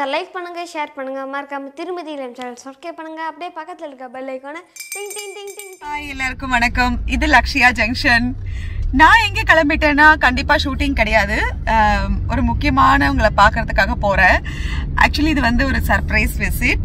Like பண்ணுங்க share பண்ணுங்க மறக்காம திருமதி இளம் சேனல் சப்ஸ்கிரைப் பண்ணுங்க அப்படியே பக்கத்தில் இருக்க பெல் ஐக்கானை டிங் டிங் டிங் டிங் ஹாய் எல்லாருக்கும் வணக்கம் இது லக்ஷயா ஜங்ஷன் நான் எங்க கிளம்பிட்டேன்னா கண்டிப்பா ஷூட்டிங் கிடையாது ஆம், ஒரு முக்கியமானவங்களை பார்க்கறதுக்காக போறேன் ஆக்சுவலி இது வந்து ஒரு சர்ப்ரைஸ் விசிட்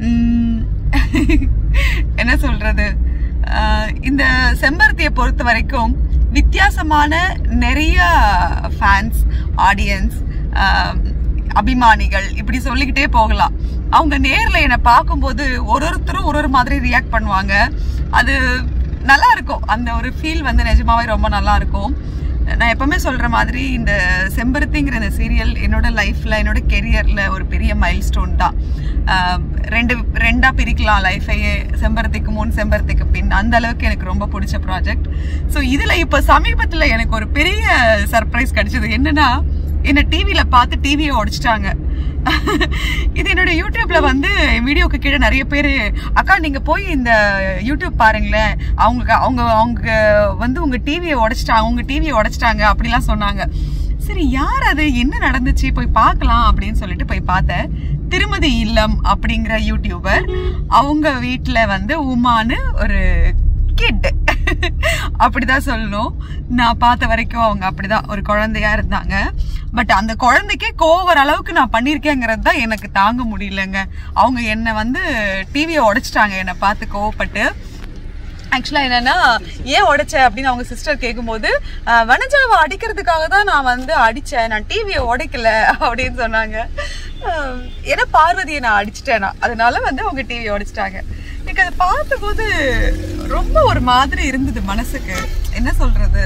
என்ன சொல்றது ஆஹ், இந்த செம்பருத்தியை பொறுத்த வரைக்கும் வித்தியாசமான நிறைய ஃபேன்ஸ் ஆடியன்ஸ் அபிமானிகள் இப்படி சொல்லிக்கிட்டே போகலாம் அவங்க நேர்ல என்னை பார்க்கும்போது ஒரு ஒருத்தரும் ஒரு ஒரு மாதிரி ரியாக்ட் பண்ணுவாங்க அது நல்லா இருக்கும் அந்த ஒரு ஃபீல் வந்து நிஜமாவே ரொம்ப நல்லா இருக்கும் நான் எப்பவுமே சொல்ற மாதிரி இந்த செம்பருத்திங்கிற இந்த சீரியல் என்னோட லைஃப்ல என்னோட கெரியர்ல ஒரு பெரிய மைல் ஸ்டோன் தான் ஆஹ் ரெண்டு ரெண்டா பிரிக்கலாம் லைஃபையே செம்பருத்திக்கு முன் செம்பருத்திக்கு பின் அந்த அளவுக்கு எனக்கு ரொம்ப பிடிச்ச ப்ராஜெக்ட் ஸோ இதுல இப்போ சமீபத்துல எனக்கு ஒரு பெரிய சர்ப்ரைஸ் கிடைச்சது என்னன்னா என்ன டிவியில பார்த்து டிவியை உடைச்சிட்டாங்க இது என்னோட யூடியூப்ல வந்து வீடியோக்கு கீழே நிறைய பேர் அக்கா நீங்க போய் இந்த யூடியூப் பாருங்களேன் அவங்க அவங்க அவங்க வந்து உங்க டிவியை உடைச்சிட்டாங்க உங்க டிவியை உடைச்சிட்டாங்க அப்படிலாம் சொன்னாங்க சரி யார் அது என்ன நடந்துச்சு போய் பார்க்கலாம் அப்படின்னு சொல்லிட்டு போய் பார்த்தேன் திருமதி இல்லம் அப்படிங்கிற யூடியூபர் அவங்க வீட்டுல வந்து உமான்னு ஒரு கிட் அப்படிதான் சொல்லணும் நான் பார்த்த வரைக்கும் அவங்க அப்படிதான் ஒரு குழந்தையா இருந்தாங்க பட் அந்த குழந்தைக்கே கோவர அளவுக்கு நான் பண்ணிருக்கேங்கிறது தான் எனக்கு தாங்க முடியலங்க அவங்க என்னை வந்து டிவியை உடைச்சிட்டாங்க என்னை பார்த்து கோவப்பட்டு ஆக்சுவலா என்னன்னா ஏன் உடைச்ச அப்படின்னு அவங்க சிஸ்டர் கேட்கும்போது "அஹ், வனஜாவை அடிக்கிறதுக்காக தான் நான் வந்து அடிச்சேன் நான் டிவியை உடைக்கல அப்படின்னு சொன்னாங்க அஹ், ஏன்னா பார்வதியை நான் அடிச்சிட்டேனா அதனால வந்து அவங்க டிவியை உடைச்சிட்டாங்க எனக்கு அதை பார்த்தபோது ரொம்ப ஒரு மாதிரி இருந்தது மனசுக்கு என்ன சொல்றது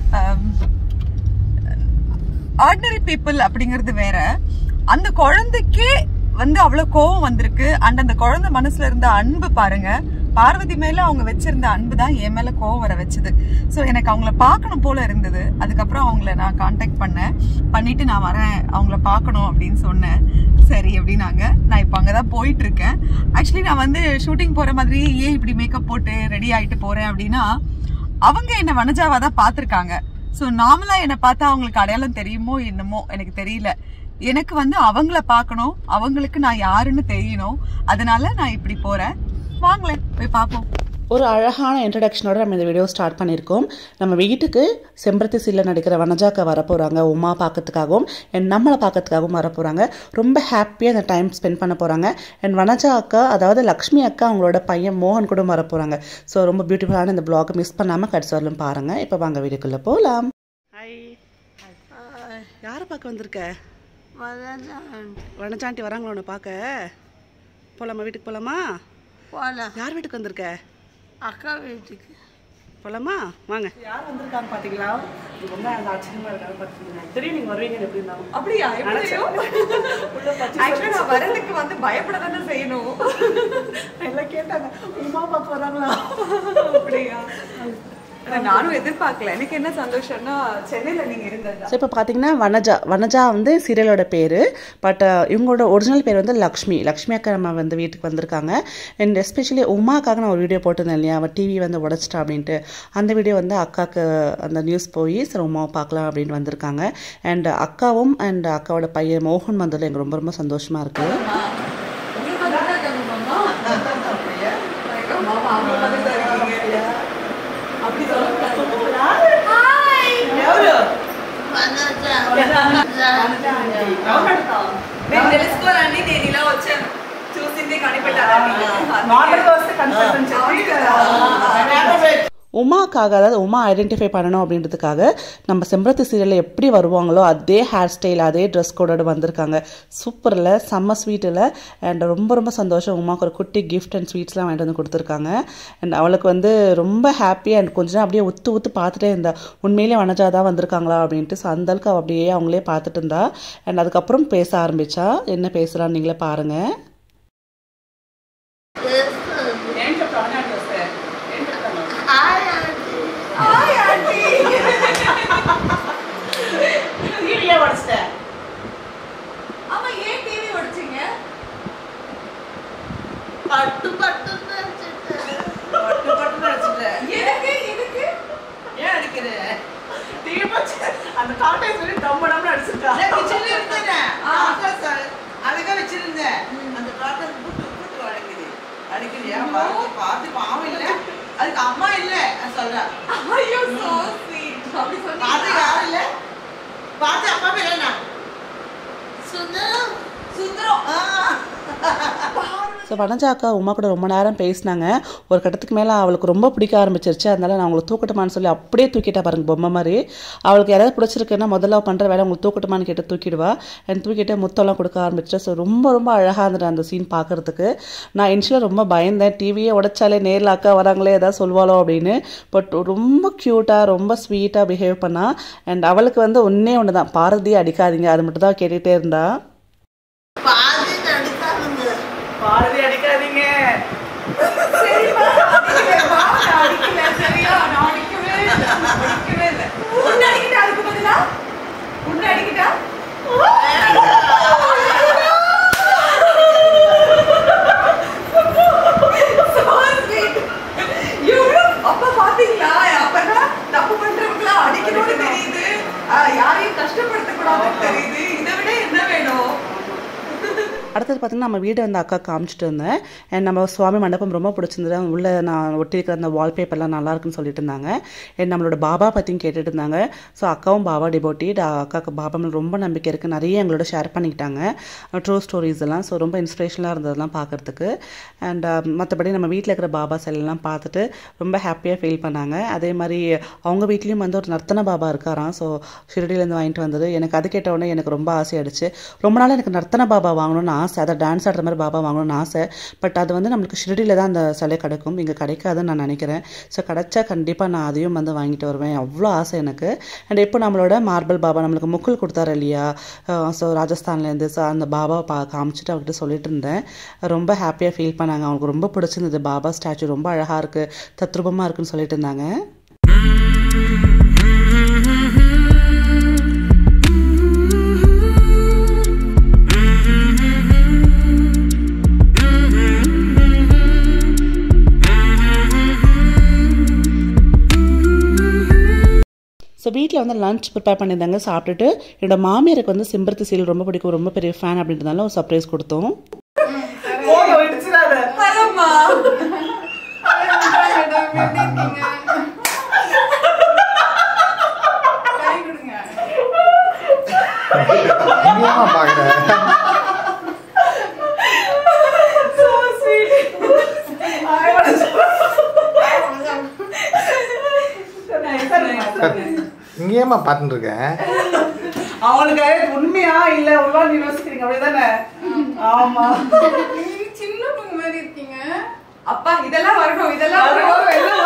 ஆர்டினரி பீப்புள் அப்படிங்கிறது வேற அந்த குழந்தைக்கே வந்து அவ்வளவு கோவம் வந்திருக்கு அண்ட் அந்த குழந்தை மனசுல இருந்த அன்பு பாருங்க பார்வதி மேல அவங்க வச்சிருந்த அன்பு தான் என் மேல கோவம் வர வச்சது ஸோ எனக்கு அவங்கள பார்க்கணும் போல இருந்தது அதுக்கப்புறம் அவங்கள நான் காண்டாக்ட் பண்ணேன் பண்ணிட்டு நான் வரேன் அவங்கள பார்க்கணும் அப்படின்னு சொன்னேன் சரி அப்படின்னாங்க நான் இப்போ அங்கதான் போயிட்டு இருக்கேன் ஆக்சுவலி நான் வந்து ஷூட்டிங் போற மாதிரி ஏன் இப்படி மேக்கப் போட்டு ரெடி ஆயிட்டு போறேன் அப்படின்னா அவங்க என்ன வனஜாவா தான் பார்த்துருக்காங்க ஸோ நார்மலா என்னை பார்த்தா அவங்களுக்கு அடையாளம் தெரியுமோ என்னமோ எனக்கு தெரியல எனக்கு வந்து அவங்கள பார்க்கணும் அவங்களுக்கு நான் யாருன்னு தெரியணும் அதனால நான் இப்படி போறேன் வாங்களேன் போய் பார்ப்போம் ஒரு அழகான இன்ட்ரடக்ஷனோட நம்ம இந்த வீடியோ ஸ்டார்ட் பண்ணியிருக்கோம் நம்ம வீட்டுக்கு செம்பருத்தி சீல நடிக்கிற வனஜாக்கா வரப்போகிறாங்க உமா பார்க்கறதுக்காகவும் அண்ட் நம்மளை பார்க்கறதுக்காகவும் வரப்போகிறாங்க ரொம்ப ஹாப்பியாக அந்த டைம் ஸ்பெண்ட் பண்ண போகிறாங்க அண்ட் வனஜா அக்கா அதாவது லக்ஷ்மி அக்கா அவங்களோட பையன் மோகன் கூட வரப்போகிறாங்க ஸோ ரொம்ப பியூட்டிஃபுல்லான இந்த பிளாகை மிஸ் பண்ணாமல் கடைசி வரலும் பாருங்கள் இப்போ வாங்க வீட்டுக்குள்ளே போகலாம் ஹாய் யாரை பார்க்க வந்திருக்க வனஜாண்டி வராங்களா உன்னை பார்க்க போகலாமா வீட்டுக்கு போகலாமா போகலாம் யார் வீட்டுக்கு வந்திருக்க அக்கா வீட்டுக்கு போலாமா வாங்க யார் வந்திருக்காங்க பாத்தீங்களா ரொம்ப ஆச்சரியமா இருக்காங்க பாத்தீங்களா தெரியும் நீங்க வருவீங்க எப்படி இருந்தாலும் அப்படியா ஆக்சுவலி நான் வரதுக்கு வந்து பயப்பட தானே செய்யணும் எல்லாம் கேட்டாங்க உமா பார்க்க வராங்களா அப்படியா ஆனா நானும் எதிர்பார்க்கல எனக்கு என்ன சந்தோஷம்னா சென்னையில நீங்க இருந்தது ஸோ இப்போ பார்த்தீங்கன்னா வனஜா வனஜா வந்து சீரியலோட பேர் பட் இவங்களோட ஒரிஜினல் பேர் வந்து லக்ஷ்மி லக்ஷ்மி அக்கா நம்ம வந்து வீட்டுக்கு வந்திருக்காங்க அண்ட் எஸ்பெஷலி உமாக்காக நான் ஒரு வீடியோ போட்டிருந்தேன் இல்லையா அவள் டிவி வந்து உடச்சிட்டா அப்படின்ட்டு அந்த வீடியோ வந்து அக்காவுக்கு அந்த நியூஸ் போய் சரி உமாவை பார்க்கலாம் அப்படின்னு வந்திருக்காங்க அண்ட் அக்காவும் அண்ட் அக்காவோட பையன் மோகன் வந்ததில் எனக்கு ரொம்ப ரொம்ப சந்தோஷமாக இருக்குது నేను తెలుసుకోవాలండి నేను ఇలా వచ్చాను చూసింది కనిపెట్టాలని అవును కదా உமாக்காக அதாவது உமா ஐடென்டிஃபை பண்ணணும் அப்படின்றதுக்காக நம்ம செம்பருத்தி சீரியலில் எப்படி வருவாங்களோ அதே ஹேர் ஸ்டைல் அதே ட்ரெஸ் கோடோட வந்திருக்காங்க சூப்பரில் செம்ம ஸ்வீட்டில் அண்ட் ரொம்ப ரொம்ப சந்தோஷம் உமாக்கு ஒரு குட்டி கிஃப்ட் அண்ட் ஸ்வீட்ஸ்லாம் வாங்கிட்டு வந்து கொடுத்துருக்காங்க அண்ட் அவளுக்கு வந்து ரொம்ப ஹாப்பி அண்ட் கொஞ்ச நேரம் அப்படியே ஒத்து ஒத்து பார்த்துட்டே இருந்தா உண்மையிலே வனஜா தான் வந்திருக்காங்களா அப்படின்ட்டு ஸோ அந்த அளவுக்கு அவ அப்படியே அவங்களே பார்த்துட்டு இருந்தா அண்ட் அதுக்கப்புறம் பேச ஆரம்பிச்சா என்ன பேசுகிறான்னு நீங்களே பாருங்கள் ஆமா ஏன் டிவி உடைச்சீங்க பட்டு பட்டு எதுக்கு எதுக்கு ஏன் அடிக்கிற அந்த காட்டை சொல்லி டம்ம டம்னு அடிச்சிருக்கா கிச்சன்ல இருந்தேன் அழகா வச்சிருந்தேன் பாருங்க பார்த்து பாவம் இல்ல அதுக்கு அம்மா இல்ல நான் சொல்றேன் ஐயோ so sweet. அப்படி பார்த்து சொன்னீங்களா? யாரும் இல்ல பார்த்து அப்பா பேர் என்ன சுந்தரம் சுந்தரம் ஸோ வனஜா அக்கா உமா கூட ரொம்ப நேரம் பேசினாங்க ஒரு கட்டத்துக்கு மேலே அவளுக்கு ரொம்ப பிடிக்க ஆரம்பிச்சிருச்சு அதனால நான் அவங்களை தூக்கட்டுமான்னு சொல்லி அப்படியே தூக்கிட்டா பாருங்க பொம்மை மாதிரி அவளுக்கு யாராவது பிடிச்சிருக்குன்னா முதல்ல அவ பண்ணுற வேலை உங்களுக்கு தூக்கட்டுமான்னு கேட்டு தூக்கிடுவா அண்ட் தூக்கிட்டு முத்தம்லாம் கொடுக்க ஆரம்பிச்சிட்டா ஸோ ரொம்ப ரொம்ப அழகாக இருந்தது அந்த சீன் பார்க்கறதுக்கு நான் இனிஷியலாக ரொம்ப பயந்தேன் டிவியே உடைச்சாலே நேரில் அக்கா வராங்களே ஏதாவது சொல்வாளோ அப்படின்னு பட் ரொம்ப க்யூட்டாக ரொம்ப ஸ்வீட்டாக பிஹேவ் பண்ணா அண்ட் அவளுக்கு வந்து ஒன்றே ஒன்று தான் பாரதியை அடிக்காதீங்க அது மட்டும் தான் கேட்டுகிட்டே இருந்தா பாதி நடிக்காதுங்க பாரதி அடிக்காதீங்க சரிம்மா, அடிக்கலைம்மா, நான் அடிக்கல, சரியா? நான் அடிக்கவே இல்லை, அடிக்கவே இல்லை. உன்னை அடிக்கிட்டா அதுக்கு பதிலா? உன்னை அடிக்கிட்டா? So sweet. எவ்வளவு அப்ப பாத்தீங்களா அப்பதான் தப்பு பண்றவங்களா அடிக்கணும்னு தெரியுது ஆஹ் யாரையும் கஷ்டப்படுத்தக்கூடாதுன்னு தெரியுது இதை விட என்ன வேணும் அடுத்தது பார்த்தீங்கன்னா நம்ம வீடு வந்து அக்கா காமிச்சிட்டு இருந்தேன் அண்ட் நம்ம சுவாமி மண்டபம் ரொம்ப பிடிச்சிருந்தது உள்ளே நான் ஒட்டியிருக்கிற அந்த வால்பேப்பர்லாம் நல்லா இருக்குன்னு சொல்லிட்டு இருந்தாங்க அண்ட் நம்மளோட பாபா பற்றியும் கேட்டுட்டு இருந்தாங்க ஸோ அக்காவும் பாபா டிபோட்டி அக்காவுக்கு பாபா மேல ரொம்ப நம்பிக்கை இருக்குது நிறைய எங்களோட ஷேர் பண்ணிக்கிட்டாங்க ட்ரூ ஸ்டோரிஸ் எல்லாம் ஸோ ரொம்ப இன்ஸ்பிரேஷனாக இருந்ததெல்லாம் பார்க்குறதுக்கு அண்ட் மற்றபடி நம்ம வீட்டில் இருக்கிற பாபா செல்லாம் பார்த்துட்டு ரொம்ப ஹாப்பியாக ஃபீல் பண்ணாங்க அதே மாதிரி அவங்க வீட்லேயும் வந்து ஒரு நர்த்தன பாபா இருக்காராம் ஸோ ஷிரடியிலேருந்து வாங்கிட்டு வந்தது எனக்கு அது கேட்ட உடனே எனக்கு ரொம்ப ஆசையாயிடுச்சு ரொம்ப நாள் எனக்கு நர்த்தன பாபா வாங்கணும்னு ஆசை அதை டான்ஸ் ஆடுற மாதிரி பாபா வாங்கணும்னு ஆசை பட் அது வந்து நம்மளுக்கு ஷிரடியில் தான் அந்த சிலை கிடைக்கும் இங்கே கிடைக்காதுன்னு நான் நினைக்கிறேன் ஸோ கிடைச்சா கண்டிப்பாக நான் அதையும் வந்து வாங்கிட்டு வருவேன் அவ்வளோ ஆசை எனக்கு அண்ட் இப்போ நம்மளோட மார்பிள் பாபா நம்மளுக்கு முக்குள் கொடுத்தாரு இல்லையா ஸோ ராஜஸ்தான்லேருந்து ஸோ அந்த பாபா பா காமிச்சிட்டு அவர்கிட்ட சொல்லிட்டு இருந்தேன் ரொம்ப ஹாப்பியாக ஃபீல் பண்ணாங்க அவங்களுக்கு ரொம்ப பிடிச்சிருந்தது பாபா ஸ்டாச்சு ரொம்ப அழகாக இருக்குது தத்ரூபமாக இருக்குன்னு சொல்லிட்டு இருந்தாங்க ஸோ வீட்டில் வந்து லஞ்ச் ப்ரிப்பேர் பண்ணியிருந்தாங்க சாப்பிட்டுட்டு என்னோட மாமியாருக்கு வந்து சிம்பரத்து சீல் ரொம்ப பிடிக்கும் ரொம்ப பெரிய ஃபேன் அப்படின்றதுனால ஒரு சர்ப்ரைஸ் கொடுத்தோம் வரம்மா இங்கேயுமா பார்க்குறேன் So sweet. இங்கேயுமா பார்த்துட்டு இருக்கேன் அவளுக்கு உண்மையா இல்ல உள்ள நீ யோசிக்கிறீங்க அப்படிதானே ஆமா சின்ன பொண்ணு மாதிரி இருக்கீங்க அப்பா இதெல்லாம் வரணும் இதெல்லாம் வரணும்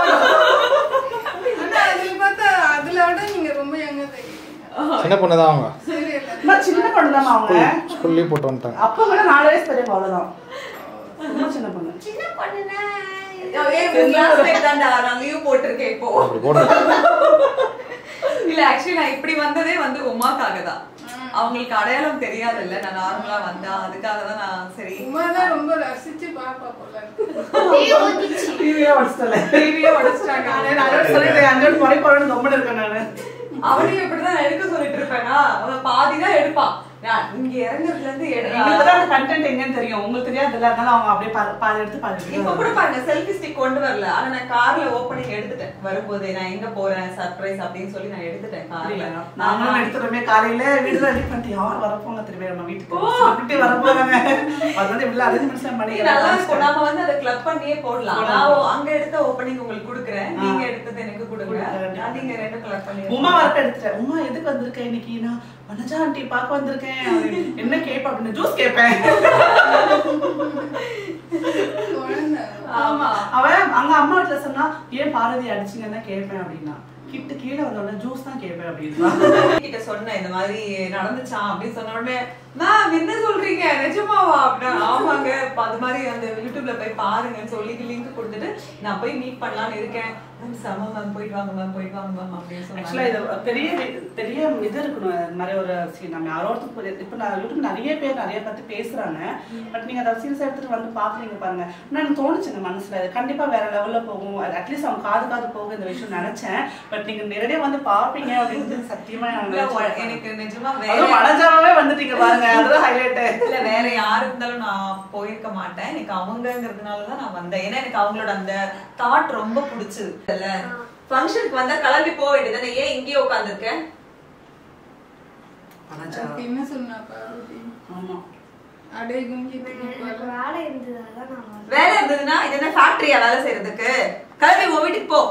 ஆனா அதுல பார்த்தா அதுல விட நீங்க ரொம்ப யங்கா தெரியுங்க சின்ன பொண்ணு தான் அவங்க சரி இல்ல நான் சின்ன பொண்ணு தான் அவங்க ஸ்கூல் ஸ்கூல்லேயும் போட்டு வந்துட்டாங்க அப்பா கூட நாலு வயசு பெரியவங்க அவ்வளவுதான் ரொம்ப சின்ன பொண்ணு சின்ன பொண்ணுனா ஏய், உன் classmate தான்டா, நான் அங்கேயும் போட்டிருக்கேன் இப்போ அப்படி போடுறேன் இல்ல ஆக்சுவலி நான் இப்படி வந்ததே வந்து உமாக்காக தான் அவங்களுக்கு அடையாளம் தெரியாதுல்ல நான் நார்மலா வந்தா அதுக்காக தான் நான் சரி உமா தான் ரொம்ப ரசிச்சு பாப்பா போல இருக்கு டிவியே வடிச்சிட்டல டிவியே உடைச்சிட்டாங்க நான் சொல்லிட்டேன் அஞ்சோடு குறை போறேன்னு ரொம்ப இருக்கேன் நானு அவனையும் இப்படிதான் எடுக்க சொல்லிட்டு இருப்பேனா அவன் பாதிதான் எடுப்பான் நான் இங்க இறங்குறதுல இருந்து எங்களுக்கு எடு தான் அந்த கண்டென்ட் எங்கன்னு தெரியும் உங்களுக்கு தெரியாதுல்ல அதனால அவங்க அப்படியே பா- பாதி எடுத்து பாதி எடுத்து இப்ப கூட பாருங்க செல்ஃபி ஸ்டிக் கொண்டு வரல ஆனா நான் கார்ல ஓப்பனிங் எடுத்துட்டேன் வரும்போதே நான் எங்க போறேன் சர்ப்ரைஸ் அப்படின்னு சொல்லி நான் எடுத்துட்டேன் கார்ல நாங்களும் எடுத்துட்டோமே காலையில வீடு ரெடி பண்ணிட்டு யார் வரப்போங்க திரும்பி நம்ம வீட்டுக்கு சாப்பிட்டு வரப்போறாங்க அது வந்து இப்படி அரேஞ்ச்மெண்ட்ஸ் பண்ணி இது நல்லா இருக்கும் நாம வந்து அதை கிளப் பண்ணியே போடலாம் நான் ஓ- அங்க எடுத்த ஓப்பனிங் உங்களுக்கு கொடுக்குறேன் நீங்க எடுத்தது எனக்கு கொடுங்க நான் நீங்க ரெண்டும் கிளப் பண்ணி உமா வரப்ப எடுத்துட்டேன் உமா எதுக்கு வந்திருக்க இன்னைக்கு நான் வனஜா ஆண்டி பார்க்க வந்திருக்கேன் அப்படின்னு. என்ன கேப்ப அப்படின்னு ஜூஸ் கேட்பேன் குழந்தை ஆமா அவன் அங்க அம்மா வீட்டுல சொன்னா ஏன் பாரதி அடிச்சிங்கன்னா கேட்பேன் அப்படின்னா கிட்ட கீழே வந்தோடனே ஜூஸ் தான் கேட்பேன் அப்படின்னா கிட்ட சொன்னேன் இந்த மாதிரி நடந்துச்சான் அப்படின்னு சொன்ன உடனே மேம் என்ன சொல்றீங்க நிஜமாவா அப்படின்னா ஆமாங்க இப்ப அது மாதிரி அந்த யூடியூப்ல போய் பாருங்கன்னு சொல்லி லிங்க் கொடுத்துட்டு நான் போய் மீட் பண்ணலாம்னு இருக்கேன் மேம் செம மேம் போயிட்டு வாங்க மேம் போயிட்டு வாங்க மேம் அப்படின்னு ஆக்சுவலா சொன்னாங்க இது பெரிய வி- பெரிய இது இருக்கணும் இந்த மாதிரி ஒரு scene. நம்ம யாரோ ஒருத்தர் புரிய- இப்ப நான் யூடியூப் நிறைய பேர் நிறைய பத்தி பேசுறாங்க பட் நீங்க அதை சீரியஸா எடுத்துட்டு வந்து பாக்குறீங்க பாருங்க நான் எனக்கு தோணுச்சுங்க இருந்துச்சுங்க மனசுல அது கண்டிப்பா வேற லெவல்ல போகும் அது அட்லீஸ்ட் அவங்க காது காது போகும் இந்த விஷயம் நினைச்சேன் பட் நீங்க நேரடியா வந்து பாப்பீங்க அப்படின்றது சத்தியமா நான் இல்ல, நினைச்சேன். எனக்கு நிஜமா அதுவும் வேற மனஜாவே வந்துட்டீங்க பாருங்க அதுதான் ஹைலைட் இல்ல வேற யாரு இருந்தாலும் நான் போயிருக்க மாட்டேன் எனக்கு அவங்கங்கிறதுனால தான் நான் வந்தேன் ஏன்னா எனக்கு அவங்களோட அந்த தாட் ரொம்ப பிடிச்சது இல்ல ஃபங்க்ஷனுக்கு வந்தா கிளம்பி போக வேண்டியதானே ஏன் இங்கேயே உட்காந்துருக்கேன் மனஜா அதுக்கு என்ன சொன்னா பார்வதி ஆமா அடே குங்கி எனக்கு வேலை இருந்தது அதான் நான் வரல. வேலை இருந்ததுன்னா இது என்ன ஃபேக்டரியா வேலை செய்யறதுக்கு கிளம்பி உன் வீட்டுக்கு போ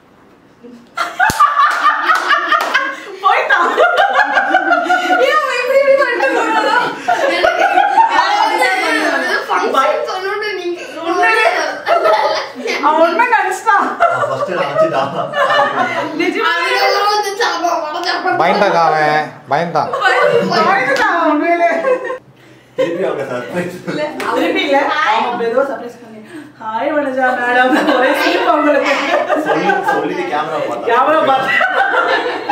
போயிட்டான் ஏன் அவன் இப்படி இப்படி பண்ணிட்டு போறான்? function சொன்னோன்னு நீங்க அவன் உண்மை நினைச்சிட்டான் ஃபர்ஸ்ட் நினைச்சிட்டான் அதுக்கப்புறம் வந்து சாப்பா உடச்சா பயந்தாங்க அவன் பயந்தான் பயந்துட்டான் அவன் உண்மையிலே திருப்பி அவங்க சர்ப்ரைஸ் திருப்பி இல்ல அவன் மெதுவா சர்ப்ரைஸ் பண்ணி ஹாய் வனஜா மேடம் ஒரே சிரிப்பு அவங்களுக்கு சொல்லி சொல்லிட்டு கேமரா பார்த்தா கேமரா பார்த்து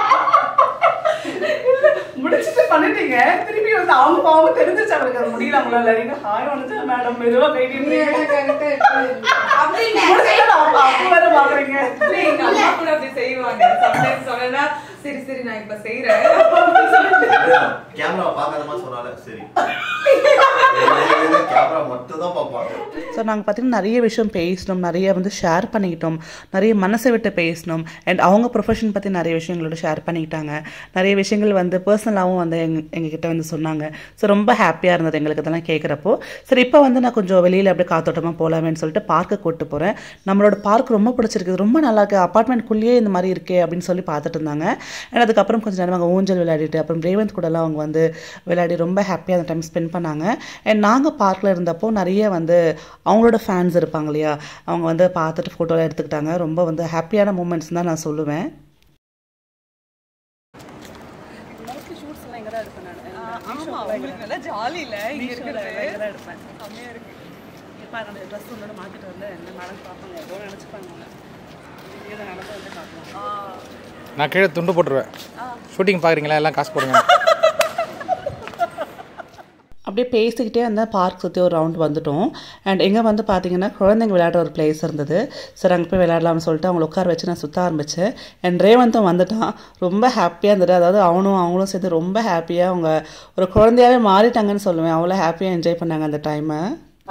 முடிச்சிட்டு பண்ணிட்டீங்க திருப்பி வந்து அவங்க பாவம் தெரிஞ்சிச்சு அவருக்கு அது முடியல அவங்களால நீங்க ஹாய் வனஜா மேடம் மெதுவா கைட்டு அப்படி இல்ல. முடிச்சிட்டு அப்ப அப்ப வேற பாக்குறீங்க இல்ல, எங்க அம்மா கூட அப்படி செய்வாங்க சம்டைம்ஸ் சொன்னா சரி சரி நான் இப்ப செய்யறேன் கேமரா பார்க்காதமா சொன்னால சரி கேமரா மட்டும் தான் பார்ப்பாங்க ஸோ நாங்கள் பார்த்தீங்கன்னா நிறைய விஷயம் பேசினோம் நிறைய வந்து ஷேர் பண்ணிக்கிட்டோம் நிறைய மனசை விட்டு பேசினோம் அண்ட் அவங்க ப்ரொஃபஷன் பற்றி நிறைய விஷயங்களோட ஷேர் பண்ணிக்கிட்டாங்க நிறைய விஷயங்கள் வந்து பர்சனலாகவும் வந்து எங் எங்ககிட்ட வந்து சொன்னாங்க ஸோ ரொம்ப ஹாப்பியாக இருந்தது எங்களுக்கு இதெல்லாம் கேட்குறப்போ சரி இப்போ வந்து நான் கொஞ்சம் வெளியில் அப்படியே காத்தோட்டமாக போகலாமேன்னு சொல்லிட்டு பார்க்கு கூப்பிட்டு போகிறேன் நம்மளோட பார்க் ரொம்ப பிடிச்சிருக்குது ரொம்ப நல்லா இருக்கு அப்பார்ட்மெண்ட்குள்ளேயே இந்த மாதிரி இருக்கே அப்படின்னு சொல்லி பார்த்துட்டு இருந்தாங்க அண்ட் அதுக்கப்புறம் கொஞ்சம் நேரம் அவங்க ஊஞ்சல் விளையாடிட்டு அப்புறம் ரேவந்த் கூடலாம் அவங்க வந்து விளையாடி ரொம்ப ஹாப்பியாக அந்த டைம் ஸ்பெண்ட் பண்ணாங்க அண்ட் நாங்கள் பார்க்கில் இருந்தப்போ நிறைய வந்து அவங்களோட ஃபேன்ஸ் இருப்பாங்க இல்லையா அவங்க வந்து பார்த்துட்டு ஃபோட்டோலாம் எடுத்துக்கிட்டாங்க ரொம்ப வந்து ஹாப்பியான மூமெண்ட்ஸ் தான் நான் சொல்லுவேன் ஆமா உங்களுக்கு நல்லா ஜாலி இல்ல இங்க இருக்கிறது செம்மையா இருக்கு இப்போ அந்த ட்ரெஸ் ஒன்றோட மாற்றிட்டு வந்து என்ன மேடம் பார்ப்பாங்க ஏதோ நினச்சிப்பாங்க இதை நடந்து வந்து பார்க்கலாம் நான் கீழே துண்டு போட்டுருவேன் ஷூட்டிங் பார்க்குறீங்களா எல்லாம் காசு போடுங்க அப்படியே பேசிக்கிட்டே அந்த பார்க் சுற்றி ஒரு ரவுண்ட் வந்துட்டோம் அண்ட் எங்கே வந்து பார்த்தீங்கன்னா குழந்தைங்க விளையாடுற ஒரு பிளேஸ் இருந்தது சரி அங்கே போய் விளையாடலாம்னு சொல்லிட்டு அவங்கள உட்கார வச்சு நான் சுற்ற ஆரம்பித்தேன் அண்ட் ரேவந்தும் வந்துட்டான் ரொம்ப ஹாப்பியாக இருந்தது அதாவது அவனும் அவங்களும் சேர்ந்து ரொம்ப ஹாப்பியாக அவங்க ஒரு குழந்தையாவே மாறிட்டாங்கன்னு சொல்லுவேன் அவ்வளோ ஹாப்பியாக என்ஜாய் பண்ணாங்க அந்த டைமை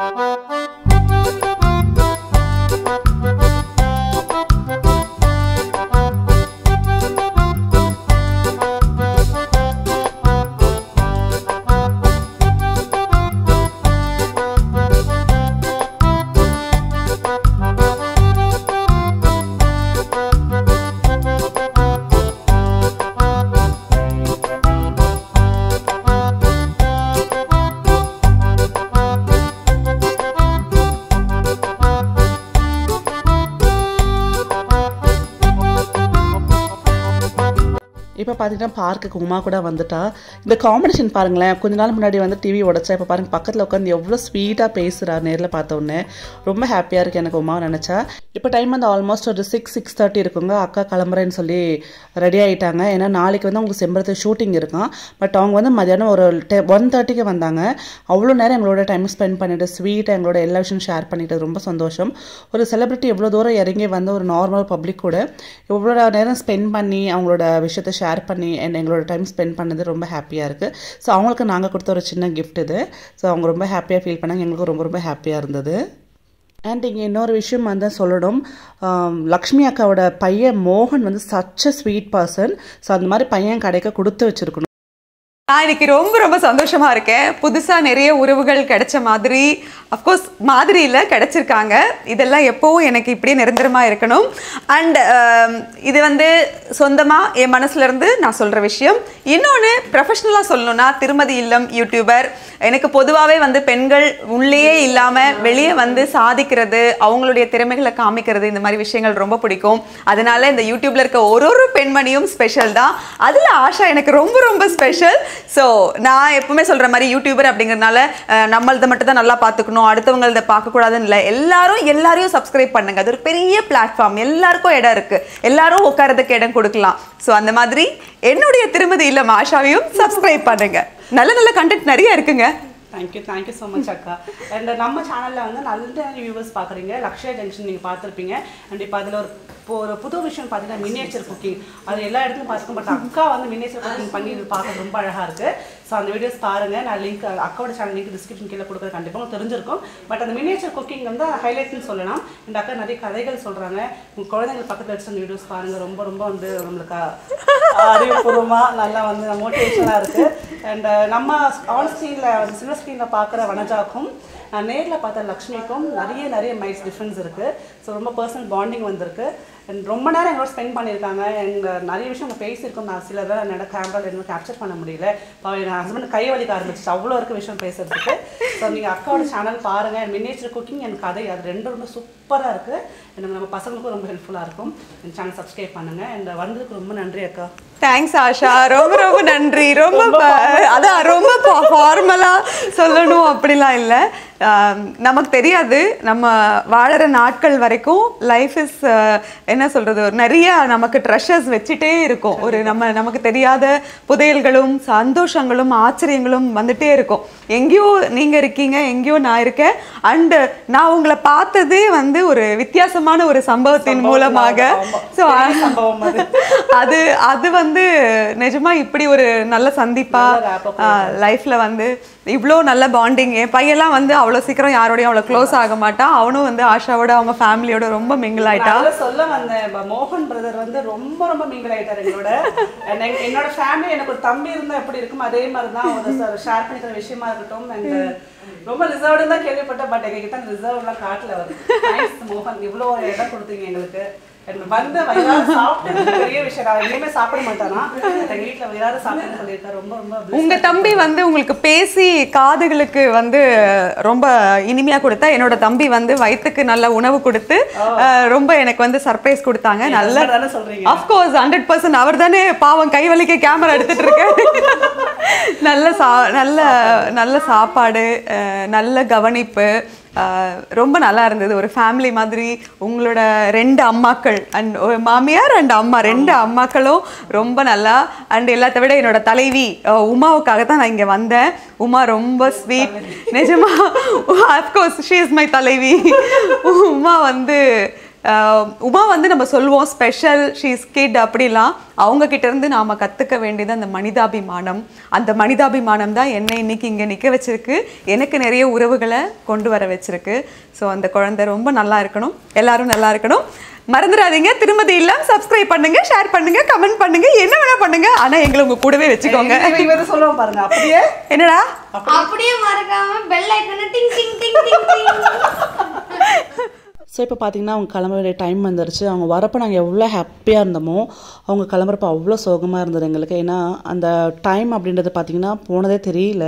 இப்போ பார்த்தீங்கன்னா பார்க்குக்கு உமா கூட வந்துட்டா இந்த காம்படிஷன் பாருங்களேன் கொஞ்ச நாள் முன்னாடி வந்து டிவி உடச்சா இப்போ பாருங்க பக்கத்தில் உட்காந்து எவ்வளோ ஸ்வீட்டாக பேசுகிறா நேரில் பார்த்த உடனே ரொம்ப ஹாப்பியாக இருக்கு எனக்கு உமாவை நினச்சா இப்போ டைம் வந்து ஆல்மோஸ்ட் ஒரு சிக்ஸ் சிக்ஸ் தேர்ட்டி இருக்குங்க அக்கா கிளம்புறேன்னு சொல்லி ரெடி ஆகிட்டாங்க ஏன்னா நாளைக்கு வந்து அவங்களுக்கு செம்பரத்து ஷூட்டிங் இருக்கும் பட் அவங்க வந்து மதியானம் ஒரு ஒன் தேர்ட்டிக்கு வந்தாங்க அவ்வளோ நேரம் எங்களோட டைம் ஸ்பெண்ட் பண்ணிட்டு ஸ்வீட்டாக எங்களோட எல்லா விஷயம் ஷேர் பண்ணிட்டு ரொம்ப சந்தோஷம் ஒரு செலிபிரிட்டி எவ்வளோ தூரம் இறங்கி வந்து ஒரு நார்மல் பப்ளிக் கூட எவ்வளோ நேரம் ஸ்பெண்ட் பண்ணி அவங்களோட விஷயத்தை ஷேர் பண்ணி and எங்களோட டைம் ஸ்பெண்ட் பண்ணது ரொம்ப ஹாப்பியாக இருக்குது ஸோ அவங்களுக்கு நாங்கள் கொடுத்த ஒரு சின்ன gift இது ஸோ அவங்க ரொம்ப ஹாப்பியாக ஃபீல் பண்ணாங்க எங்களுக்கும் ரொம்ப ரொம்ப ஹாப்பியாக இருந்தது அண்ட் இங்கே இன்னொரு விஷயம் வந்து சொல்லணும் ஆம், லக்ஷ்மி அக்காவோட பையன் மோகன் வந்து such a sweet person so அந்த மாதிரி பையன் கடைக்க கொடுத்து வச்சிருக்கணும் நான் இன்னைக்கு ரொம்ப ரொம்ப சந்தோஷமா இருக்கேன் புதுசா நிறைய உறவுகள் கிடைச்ச மாதிரி அஃப்கோர்ஸ் மாதிரி இல்லை கிடைச்சிருக்காங்க இதெல்லாம் எப்போவும் எனக்கு இப்படியே நிரந்தரமா இருக்கணும் அண்ட் இது வந்து சொந்தமா என் மனசுல இருந்து நான் சொல்ற விஷயம் இன்னொன்று ப்ரொஃபஷ்னலாக சொல்லணும்னா திருமதி இல்லம் யூடியூபர் எனக்கு பொதுவாகவே வந்து பெண்கள் உள்ளேயே இல்லாமல் வெளியே வந்து சாதிக்கிறது அவங்களுடைய திறமைகளை காமிக்கிறது இந்த மாதிரி விஷயங்கள் ரொம்ப பிடிக்கும் அதனால இந்த யூடியூப்ல இருக்க ஒரு ஒரு பெண்மணியும் ஸ்பெஷல் தான் அதில் ஆஷா எனக்கு ரொம்ப ரொம்ப ஸ்பெஷல் ஸோ நான் எப்பவுமே சொல்கிற மாதிரி யூடியூபர் அப்படிங்கிறதுனால அஹ், நம்மளதை மட்டும் தான் நல்லா பார்த்துக்கணும் அடுத்தவங்களத பார்க்கக்கூடாதுன்னு இல்லை எல்லாரும் எல்லாரையும் சப்ஸ்கிரைப் பண்ணுங்க அது ஒரு பெரிய பிளாட்ஃபார்ம் எல்லாருக்கும் இடம் இருக்கு எல்லாரும் உட்காரதுக்கு இடம் கொடுக்கலாம் ஸோ அந்த மாதிரி என்னுடைய திருமதி இல்லம் ஆஷாவையும் சப்ஸ்கிரைப் பண்ணுங்க நல்ல நல்ல கண்டென்ட் நிறைய இருக்குங்க தேங்க்யூ தேங்க்யூ ஸோ மச் அக்கா அண்ட் நம்ம சேனலில் வந்து நல்ல வியூவர்ஸ் பார்க்குறீங்க லக்ஷயா ஜங்ஷன் நீங்கள் பார்த்துருப்பீங்க அண்ட் இப்போ அதில் ஒரு இப்போ ஒரு புது விஷயம் பார்த்தீங்கன்னா மினியேச்சர் குக்கிங் அது எல்லா இடத்துலையும் பார்த்துக்க பட் அக்கா வந்து மினியேச்சர் குக்கிங் பண்ணி இது பார்க்க ரொம்ப அழகாக இருக்குது ஸோ அந்த வீடியோஸ் பாருங்கள் நான் லிங்க் அக்காவோட சேனல் லிங்க் டிஸ்கிரிப்ஷன் கீழே கொடுக்குறது கண்டிப்பாக உங்களுக்கு தெரிஞ்சிருக்கும் பட் அந்த மினியேச்சர் குக்கிங் வந்து ஹைலைட்னு சொல்லலாம் இந்த அக்கா நிறைய கதைகள் சொல்கிறாங்க உங்கள் குழந்தைங்க பக்கத்தில் வச்சு அந்த வீடியோஸ் பாருங்கள் ரொம்ப ரொம்ப வந்து நம்மளுக்கு அறிவுபூர்வமாக நல்லா வந்து மோட்டிவேஷனாக இருக்குது அண்ட் நம்ம ஆன் ஸ்க்ரீனில் வந்து சில்வர் ஸ்க்ரீனில் பார்க்குற வனஜாக்கும் நான் நேரில் பார்த்த லக்ஷ்மிக்கும் நிறைய நிறைய மைல்ஸ் டிஃப்ரென்ஸ் இருக்குது ஸோ ரொம்ப பர்சனல் பாண்டிங் வந்திருக்கு அண்ட் ரொம்ப நேரம் எங்களோட ஸ்பெண்ட் பண்ணியிருக்காங்க அண்ட் நிறைய விஷயம் நம்ம பேசியிருக்கோம் நான் சில வேலை என்னோட கேமராவில் எதுவும் கேப்சர் பண்ண முடியல இப்போ என் ஹஸ்பண்ட் கை வலிக்க ஆரம்பிச்சிச்சு அவ்வளோ இருக்க விஷயம் பேசுறதுக்கு ஸோ நீங்கள் அக்காவோட சேனல் பாருங்கள் மினியேச்சர் குக்கிங் என் கதை அது ரெண்டும் ரொம்ப சூப்பராக இருக்குது எனக்கு நம்ம பசங்களுக்கும் ரொம்ப ஹெல்ப்ஃபுல்லாக இருக்கும் என் சேனல் சப்ஸ்கிரைப் பண்ணுங்கள் அண்ட் வந்ததுக்கு ரொம்ப நன்றி அக்கா தேங்க்ஸ் ஆஷா ரொம்ப ரொம்ப நன்றி ரொம்ப ப- அதான் ரொம்ப ஃபார்மலா சொல்லணும் அப்படிலாம் இல்லை நமக்கு தெரியாது நம்ம வாழற நாட்கள் வரைக்கும் லைஃப் இஸ் என்ன சொல்றது ஒரு நிறைய நமக்கு ட்ரெஷர்ஸ் வச்சுட்டே இருக்கும் ஒரு நம்ம நமக்கு தெரியாத புதையல்களும் சந்தோஷங்களும் ஆச்சரியங்களும் வந்துட்டே இருக்கும் எங்கேயோ நீங்க இருக்கீங்க எங்கேயோ நான் இருக்கேன் அண்ட் நான் உங்களை பார்த்ததே வந்து ஒரு வித்தியாசமான ஒரு சம்பவத்தின் மூலமாக ஸோ சம்பவம் அது. அது அது வந்து நிஜமா இப்படி ஒரு நல்ல சந்திப்பா லைஃப்ல வந்து இவ்வளோ நல்ல பாண்டிங் என் பையன்லாம் வந்து அவ்வளோ சீக்கிரம் யாரோடையும் அவ்வளோ க்ளோஸ் ஆக மாட்டான் அவனும் வந்து ஆஷாவோட அவங்க ஃபேமிலியோட ரொம்ப மிங்கிள் ஆயிட்டா நான் சொல்ல வந்தேன் ப- மோகன் பிரதர் வந்து ரொம்ப ரொம்ப மிங்கிள் ஆயிட்டார் எங்களோட And எங்க- என்னோட ஃபேமிலி எனக்கு ஒரு தம்பி இருந்தா எப்படி இருக்கும் அதே மாதிரி தான் அவர் ஷேர் பண்ணிக்கிற விஷயமா இருக்கட்டும் அண்ட் ரொம்ப ரிசர்வ்டு தான் கேள்விப்பட்டேன் பட் எங்க கிட்ட ரிசர்வ் எல்லாம் காட்டல அவர் தேங்க்ஸ் மோகன் இவ்வளோ இடம் கொடுத்தீங்க எங்களுக்கு And வந்து வயிறார சாப்பிட்டது பெரிய விஷயம் நான் எங்கேயுமே சாப்பிட மாட்டானா எங்க வீட்டுல வயிறார சாப்பிட்டு சொல்லியிருக்காரு ரொம்ப ரொம்ப blessed. உங்க தம்பி வந்து உங்களுக்கு பேசி காதுகளுக்கு வந்து ரொம்ப இனிமையா கொடுத்தா என்னோட தம்பி வந்து வயிற்றுக்கு நல்ல உணவு கொடுத்து அஹ், ரொம்ப எனக்கு வந்து சர்ப்ரைஸ் கொடுத்தாங்க நல்ல husband தானே சொல்றீங்க? அஃப்கோர்ஸ் ஹண்ட்ரட் பர்சன்ட் அவர் தானே பாவம் கை வலிக்க கேமரா எடுத்துட்டு இருக்காரு நல்ல சா நல்ல நல்ல சாப்பாடு அஹ், நல்ல கவனிப்பு அஹ், ரொம்ப நல்லா இருந்தது ஒரு ஃபேமிலி மாதிரி உங்களோட ரெண்டு அம்மாக்கள் அண்ட் மாமியார் அண்ட் அம்மா ரெண்டு அம்மாக்களும் ரொம்ப நல்லா அண்ட் எல்லாத்த விட என்னோட தலைவி அஹ், உமாவுக்காக தான் நான் இங்கே வந்தேன் உமா ரொம்ப ஸ்வீட் நிஜமா அஃப்கோர்ஸ் ஷீ இஸ் மை தலைவி உமா வந்து ஆஹ் உமா வந்து நம்ம சொல்லுவோம் ஸ்பெஷல் ஷீஸ் கிட் அப்படிலாம் அவங்க கிட்ட இருந்து நாம கத்துக்க வேண்டியது அந்த மனிதாபிமானம் அந்த மனிதாபிமானம் தான் என்னை இன்னைக்கு இங்க நிக்க வச்சிருக்கு எனக்கு நிறைய உறவுகளை கொண்டு வர வச்சிருக்கு ஸோ அந்த குழந்தை ரொம்ப நல்லா இருக்கணும் எல்லாரும் நல்லா இருக்கணும் மறந்துடாதீங்க திருமதி இல்லம் சப்ஸ்கிரைப் பண்ணுங்க ஷேர் பண்ணுங்க கமெண்ட் பண்ணுங்க என்ன வேணா பண்ணுங்க ஆனா எங்களை உங்க கூடவே வச்சுக்கோங்க இவன் இவன் சொல்லுவான் பாருங்க அப்படியே என்னடா அப்படியே மறக்காம பெல் ஐக்கனை டிங் டிங் டிங் டிங் டிங் ஸோ இப்போ பார்த்தீங்கன்னா அவங்க கிளம்ப வேண்டிய டைம் வந்துருச்சு அவங்க வரப்போ நாங்கள் எவ்வளோ ஹாப்பியாக இருந்தோமோ அவங்க கிளம்புறப்ப அவ்வளோ சோகமாக இருந்தது எங்களுக்கு ஏன்னா அந்த டைம் அப்படின்றது பார்த்தீங்கன்னா போனதே தெரியல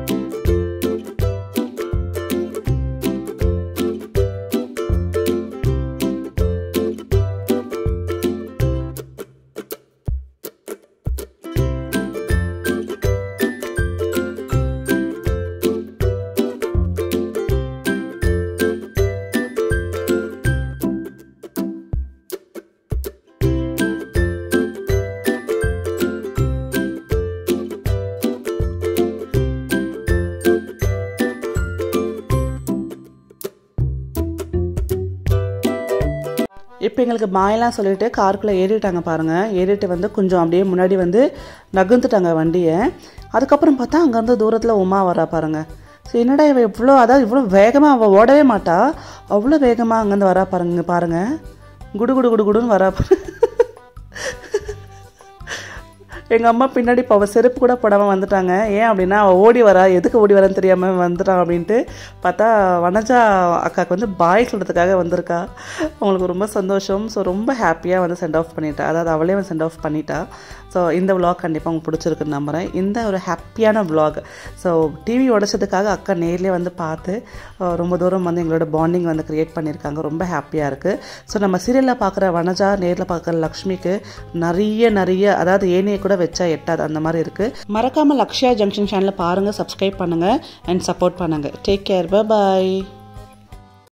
இப்போ எங்களுக்கு மாயெல்லாம் சொல்லிட்டு காருக்குள்ளே ஏறிட்டாங்க பாருங்கள் ஏறிட்டு வந்து கொஞ்சம் அப்படியே முன்னாடி வந்து நகர்ந்துட்டாங்க வண்டியை அதுக்கப்புறம் பார்த்தா அங்கேருந்து தூரத்தில் உமா வரா பாருங்க ஸோ என்னடா இவ இவ்வளோ அதாவது இவ்வளோ வேகமாக அவள் ஓடவே மாட்டா அவ்வளோ வேகமாக அங்கேருந்து வரா பாருங்க பாருங்க குடு குடு குடு குடுன்னு வரா பாருங்க எங்கள் அம்மா பின்னாடி இப்போ அவள் செருப்பு கூட போடாமல் வந்துட்டாங்க ஏன் அப்படின்னா அவள் ஓடி வரா எதுக்கு ஓடி வரேன்னு தெரியாமல் வந்துட்டான் அப்படின்ட்டு பார்த்தா வனஜா அக்காவுக்கு வந்து பாய் சொல்கிறதுக்காக வந்திருக்கா அவங்களுக்கு ரொம்ப சந்தோஷம் ஸோ ரொம்ப ஹாப்பியாக வந்து சென்ட் ஆஃப் பண்ணிட்டா அதாவது அவளே வந்து சென்ட் ஆஃப் பண்ணிட்டா ஸோ இந்த vlog கண்டிப்பாக உங்களுக்கு பிடிச்சிருக்குன்னு நம்புகிறேன் இந்த ஒரு ஹாப்பியான vlog ஸோ டிவி உடைச்சதுக்காக அக்கா நேர்லேயே வந்து பார்த்து அஹ், ரொம்ப தூரம் வந்து எங்களோட பாண்டிங் வந்து க்ரியேட் பண்ணியிருக்காங்க ரொம்ப ஹாப்பியாக இருக்குது ஸோ நம்ம சீரியலில் பார்க்குற வனஜா நேரில் பார்க்குற லக்ஷ்மிக்கு நிறைய நிறைய அதாவது ஏனையை கூட வச்சா எட்டாது அந்த மாதிரி இருக்குது மறக்காமல் லக்ஷ்யா ஜங்ஷன் சேனலை பாருங்கள் சப்ஸ்கிரைப் பண்ணுங்கள் அண்ட் சப்போர்ட் பண்ணுங்கள் டேக் கேர் பாய்